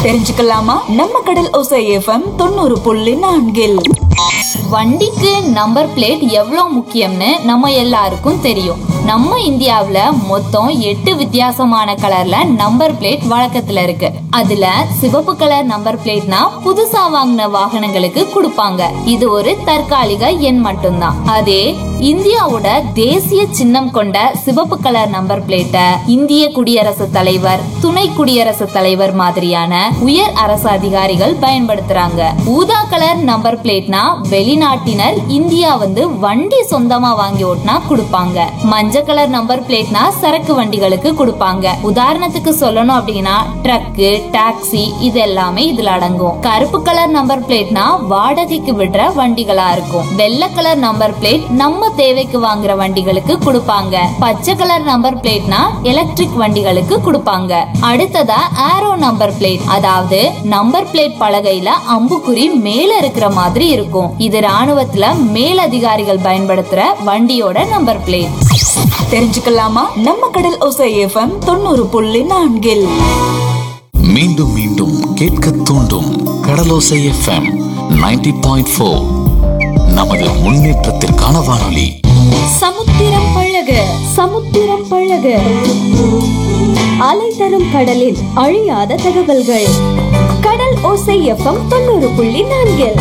தெரிஞ்சுக்கலாமா நம்ம கடல் ஒசை எஃப்எம் தொண்ணூறு புள்ளி நான்கில் வண்டிக்கு நம்பர் பிளேட் எவ்வளோ முக்கியம்னு நம்ம எல்லாருக்கும் தெரியும் நம்ம இந்தியாவுல மொத்தம் எட்டு வித்தியாசமான கலர்ல நம்பர் பிளேட் வழக்கத்துல இருக்கு அதுல சிவப்பு கலர் நம்பர் பிளேட்னா புதுசா வாங்கின வாகனங்களுக்கு கொடுப்பாங்க இது ஒரு தற்காலிக எண் மட்டும்தான் அதே இந்தியாவோட தேசிய சின்னம் கொண்ட சிவப்பு கலர் நம்பர் பிளேட்டை இந்திய குடியரசுத் தலைவர் துணை குடியரசுத் தலைவர் மாதிரியான உயர் அரசு அதிகாரிகள் பயன்படுத்துறாங்க ஊதா கலர் நம்பர் பிளேட்னா வெளிநாட்டினர் இந்தியா வந்து வண்டி சொந்தமா வாங்கி ஓட்டினா கொடுப்பாங்க மஞ்சள் கலர் நம்பர் பிளேட்னா சரக்கு வண்டிகளுக்கு கொடுப்பாங்க உதாரணத்துக்கு சொல்லணும் அப்படின்னா ட்ரக்கு டாக்ஸி இது எல்லாமே இதுல அடங்கும் கருப்பு கலர் நம்பர் பிளேட்னா வாடகைக்கு விடுற வண்டிகளா இருக்கும் வெள்ளை கலர் நம்பர் பிளேட் நம்ம தேவைக்கு வாங்குற வண்டிகளுக்கு கொடுப்பாங்க பச்சை கலர் நம்பர் பிளேட்னா எலக்ட்ரிக் வண்டிகளுக்கு கொடுப்பாங்க அடுத்ததா ஆரோ நம்பர் பிளேட் அதாவது நம்பர் பிளேட் பலகையில அம்புக்குறி மேல இருக்கிற மாதிரி இருக்கும் இது ராணுவத்துல மேலதிகாரிகள் பயன்படுத்துற வண்டியோட நம்பர் பிளேட் தெரிஞ்சுக்கலாமா நம்ம கடல் ஒசை எஃப்எம் தொண்ணூறு புள்ளி நான்கில் மீண்டும் மீண்டும் கேட்க தூண்டும் கடலோசை எஃப்எம் 90.4 பாயிண்ட் ஃபோர் நமது முன்னேற்றத்திற்கான வானொலி சமுத்திரம் பழக சமுத்திரம் பழக அலை தரும் கடலில் அழியாத தகவல்கள் கடல் ஓசை எஃப்எம் தொண்ணூறு புள்ளி நான்கில்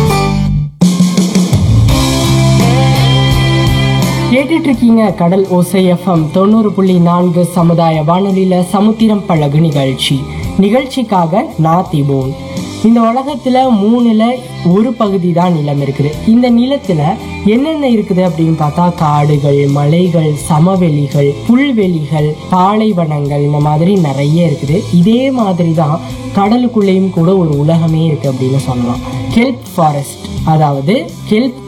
கேட்டுட்டு இருக்கீங்க கடல் ஓசை எஃப்எம் தொண்ணூறு புள்ளி நான்கு சமுதாய வானொலியில சமுத்திரம் பழகு நிகழ்ச்சி நிகழ்ச்சிக்காக நான் திபோன் இந்த உலகத்துல மூணுல ஒரு பகுதி தான் நிலம் இருக்குது இந்த நிலத்துல என்னென்ன இருக்குது அப்படின்னு பார்த்தா காடுகள் மலைகள் சமவெளிகள் புல்வெளிகள் பாலைவனங்கள் இந்த மாதிரி நிறைய இருக்குது இதே மாதிரி தான் கடலுக்குள்ளேயும் கூட ஒரு உலகமே இருக்கு அப்படின்னு சொல்லலாம் கெல்ப் ஃபாரஸ்ட் அதாவது கெல்ப்